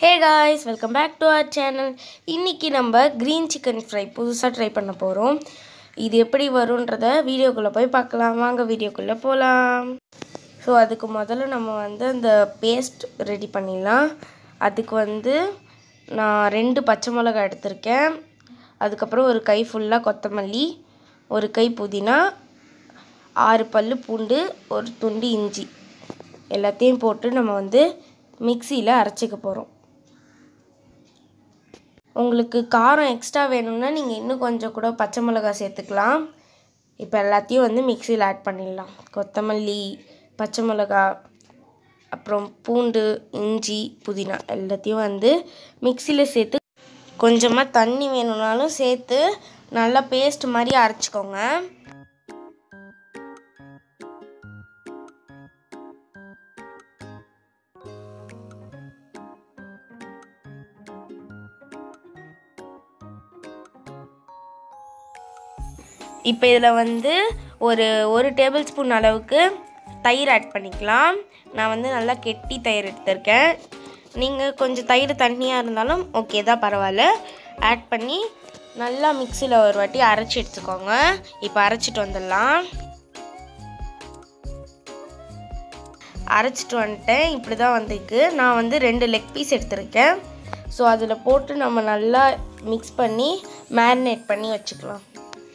hey guys welcome back to our channel இன்றைக்கி நம்ம green chicken fry புதுசாக try பண்ண போகிறோம் இது எப்படி வரும்ன்றத வீடியோக்குள்ளே போய் பார்க்கலாம் வாங்க வீடியோக்குள்ளே போகலாம் ஸோ அதுக்கு முதல்ல நம்ம வந்து அந்த பேஸ்ட் ரெடி பண்ணிடலாம் அதுக்கு வந்து நான் ரெண்டு பச்சை மிளகாய் எடுத்திருக்கேன் அதுக்கப்புறம் ஒரு கை ஃபுல்லாக கொத்தமல்லி ஒரு கை புதினா ஆறு பல் பூண்டு ஒரு துண்டு இஞ்சி எல்லாத்தையும் போட்டு நம்ம வந்து மிக்சியில் அரைச்சிக்க போகிறோம் உங்களுக்கு காரம் எக்ஸ்ட்ரா வேணும்னா நீங்கள் இன்னும் கொஞ்சம் கூட பச்சை மிளகாய் சேர்த்துக்கலாம் இப்போ எல்லாத்தையும் வந்து மிக்சியில் ஆட் பண்ணிடலாம் கொத்தமல்லி பச்சை மிளகாய் அப்புறம் பூண்டு இஞ்சி புதினா எல்லாத்தையும் வந்து மிக்சியில் சேர்த்து கொஞ்சமாக தண்ணி வேணும்னாலும் சேர்த்து நல்லா பேஸ்ட் மாதிரி அரைச்சிக்கோங்க இப்போ இதில் வந்து ஒரு ஒரு டேபிள் ஸ்பூன் அளவுக்கு தயிர் ஆட் பண்ணிக்கலாம் நான் வந்து நல்லா கெட்டி தயிர் எடுத்திருக்கேன் நீங்கள் கொஞ்சம் தயிர் தண்ணியாக இருந்தாலும் ஓகே தான் பரவாயில்ல ஆட் பண்ணி நல்லா மிக்சியில் ஒரு வாட்டி அரைச்சி எடுத்துக்கோங்க இப்போ அரைச்சிட்டு வந்துடலாம் அரைச்சிட்டு வந்துட்டேன் இப்படி தான் வந்திருக்கு நான் வந்து ரெண்டு லெக் பீஸ் எடுத்திருக்கேன் ஸோ அதில் போட்டு நம்ம நல்லா மிக்ஸ் பண்ணி மேரினேட் பண்ணி வச்சுக்கலாம்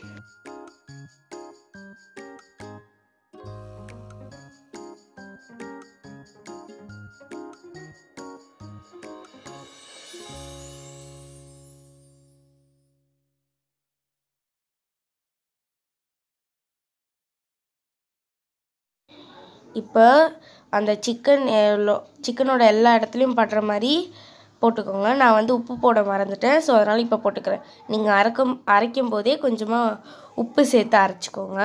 இப்போ அந்த சிக்கன் எவ்வளோ சிக்கனோட எல்லா இடத்துலையும் படுற மாதிரி போட்டுக்கோங்க நான் வந்து உப்பு போட மறந்துட்டேன் ஸோ அதனால் இப்போ போட்டுக்கிறேன் நீங்கள் அரைக்கும் அரைக்கும் போதே கொஞ்சமாக உப்பு சேர்த்து அரைச்சிக்கோங்க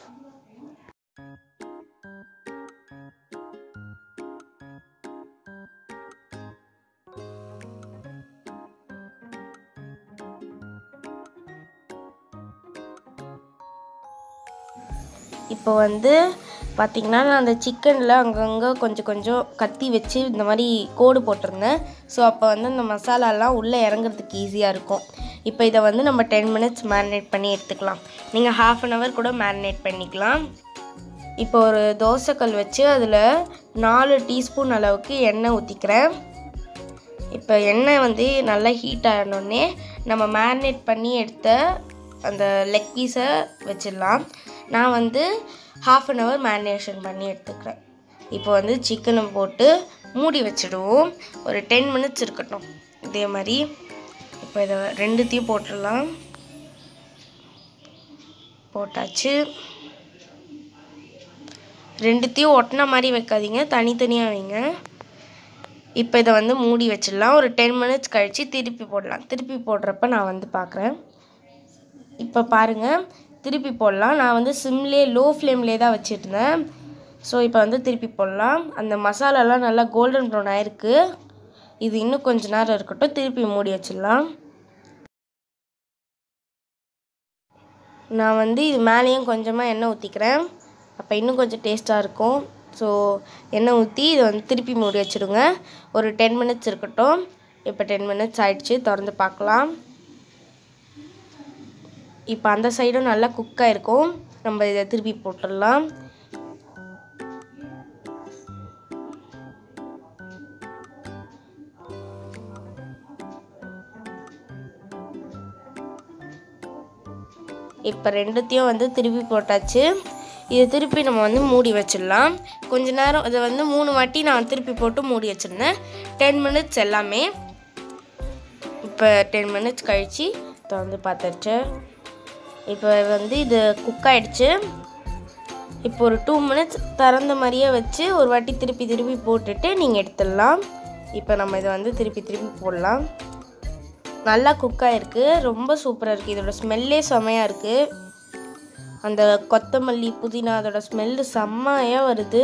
இப்போ வந்து பார்த்திங்கன்னா நான் அந்த சிக்கனில் அங்கங்கே கொஞ்சம் கொஞ்சம் கத்தி வச்சு இந்த மாதிரி கோடு போட்டிருந்தேன் ஸோ அப்போ வந்து அந்த மசாலாலாம் உள்ளே இறங்குறதுக்கு ஈஸியாக இருக்கும் இப்போ இதை வந்து நம்ம டென் மினிட்ஸ் மேரினேட் பண்ணி எடுத்துக்கலாம் நீங்கள் ஹாஃப் அன் ஹவர் கூட மேரினேட் பண்ணிக்கலாம் இப்போ ஒரு தோசைக்கல் வச்சு அதில் நாலு டீஸ்பூன் அளவுக்கு எண்ணெய் ஊற்றிக்கிறேன் இப்போ எண்ணெய் வந்து நல்லா ஹீட் ஆகினோடனே நம்ம மேரினேட் பண்ணி எடுத்த அந்த லெக் பீஸை வச்சிடலாம் நான் வந்து ஹாஃப் அன் ஹவர் மேரினேஷன் பண்ணி எடுத்துக்கிறேன் இப்போ வந்து சிக்கனை போட்டு மூடி வச்சுடுவோம் ஒரு டென் மினிட்ஸ் இருக்கட்டும் இதே மாதிரி இப்போ இதை ரெண்டுத்தையும் போட்டுடலாம் போட்டாச்சு ரெண்டுத்தையும் ஒட்டின மாதிரி வைக்காதீங்க தனித்தனியாக வைங்க இப்போ இதை வந்து மூடி வச்சிடலாம் ஒரு டென் மினிட்ஸ் கழித்து திருப்பி போடலாம் திருப்பி போடுறப்ப நான் வந்து பார்க்குறேன் இப்போ பாருங்கள் திருப்பி போடலாம் நான் வந்து சிம்லே லோ ஃப்ளேம்லே தான் வச்சுருந்தேன் ஸோ இப்போ வந்து திருப்பி போடலாம் அந்த மசாலாலாம் நல்லா கோல்டன் ப்ரௌன் ஆயிருக்கு இது இன்னும் கொஞ்ச நேரம் இருக்கட்டும் திருப்பி மூடி வச்சிடலாம் நான் வந்து இது மேலேயும் கொஞ்சமாக எண்ணெய் ஊற்றிக்கிறேன் அப்போ இன்னும் கொஞ்சம் டேஸ்ட்டாக இருக்கும் ஸோ எண்ணெய் ஊற்றி இதை வந்து திருப்பி மூடி வச்சுடுங்க ஒரு டென் மினிட்ஸ் இருக்கட்டும் இப்போ டென் மினிட்ஸ் ஆயிடுச்சு திறந்து பார்க்கலாம் இப்போ அந்த சைடும் நல்லா குக் ஆகிருக்கும் நம்ம இதை திருப்பி போட்டுடலாம் இப்போ ரெண்டுத்தையும் வந்து திருப்பி போட்டாச்சு இதை திருப்பி நம்ம வந்து மூடி வச்சிடலாம் கொஞ்ச நேரம் இதை வந்து மூணு வாட்டி நான் திருப்பி போட்டு மூடி வச்சுருந்தேன் டென் மினிட்ஸ் எல்லாமே இப்போ டென் மினிட்ஸ் கழித்து திறந்து பார்த்துருச்சு இப்போ வந்து இது குக் ஆகிடுச்சு இப்போ ஒரு டூ மினிட்ஸ் திறந்த மாதிரியே வச்சு ஒரு வாட்டி திருப்பி திருப்பி போட்டுட்டு நீங்கள் எடுத்துடலாம் இப்போ நம்ம இதை வந்து திருப்பி திருப்பி போடலாம் நல்லா குக் ஆகிருக்கு ரொம்ப சூப்பராக இருக்குது இதோட ஸ்மெல்லே செமையாக இருக்குது அந்த கொத்தமல்லி புதினா அதோட ஸ்மெல்லு செம்மையாக வருது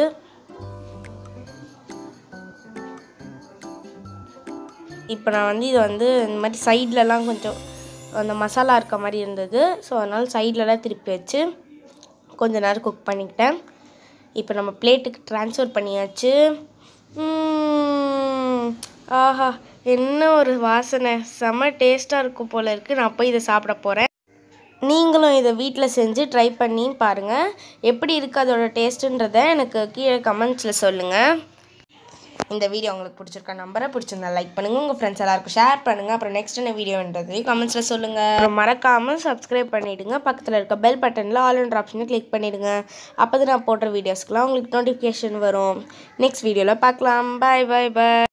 இப்போ நான் வந்து இதை வந்து இந்த மாதிரி சைட்லலாம் கொஞ்சம் அந்த மசாலா இருக்க மாதிரி இருந்தது ஸோ அதனால் சைட்லலாம் திருப்பி வச்சு கொஞ்ச நேரம் குக் பண்ணிக்கிட்டேன் இப்போ நம்ம பிளேட்டுக்கு ட்ரான்ஸ்ஃபர் பண்ணியாச்சு ஆஹா என்ன ஒரு வாசனை செம்ம டேஸ்ட்டாக இருக்கும் போல இருக்குது நான் போய் இதை சாப்பிட போகிறேன் நீங்களும் இதை வீட்டில் செஞ்சு ட்ரை பண்ணி பாருங்கள் எப்படி இருக்குது அதோட டேஸ்ட்டுன்றதை எனக்கு கீழே கமெண்ட்ஸில் சொல்லுங்கள் இந்த வீடியோ உங்களுக்கு பிடிச்சிருக்கா நம்பரை பிடிச்சிருந்தா லைக் பண்ணுங்கள் உங்கள் ஃப்ரெண்ட்ஸ் எல்லாருக்கும் ஷேர் பண்ணுங்கள் அப்புறம் நெக்ஸ்ட் என்ன வீடியோன்றது கமெண்ட்ஸில் சொல்லுங்கள் அப்புறம் மறக்காமல் சப்ஸ்கிரைப் பண்ணிவிடுங்க பக்கத்தில் இருக்க பெல் பட்டனில் ஆல் அண்ட் ஆப்ஷனை கிளிக் பண்ணிவிடுங்க அப்போ தான் நான் போடுற வீடியோஸ்க்குலாம் உங்களுக்கு நோட்டிஃபிகேஷன் வரும் நெக்ஸ்ட் வீடியோவில் பார்க்கலாம் பாய் பாய் பாய்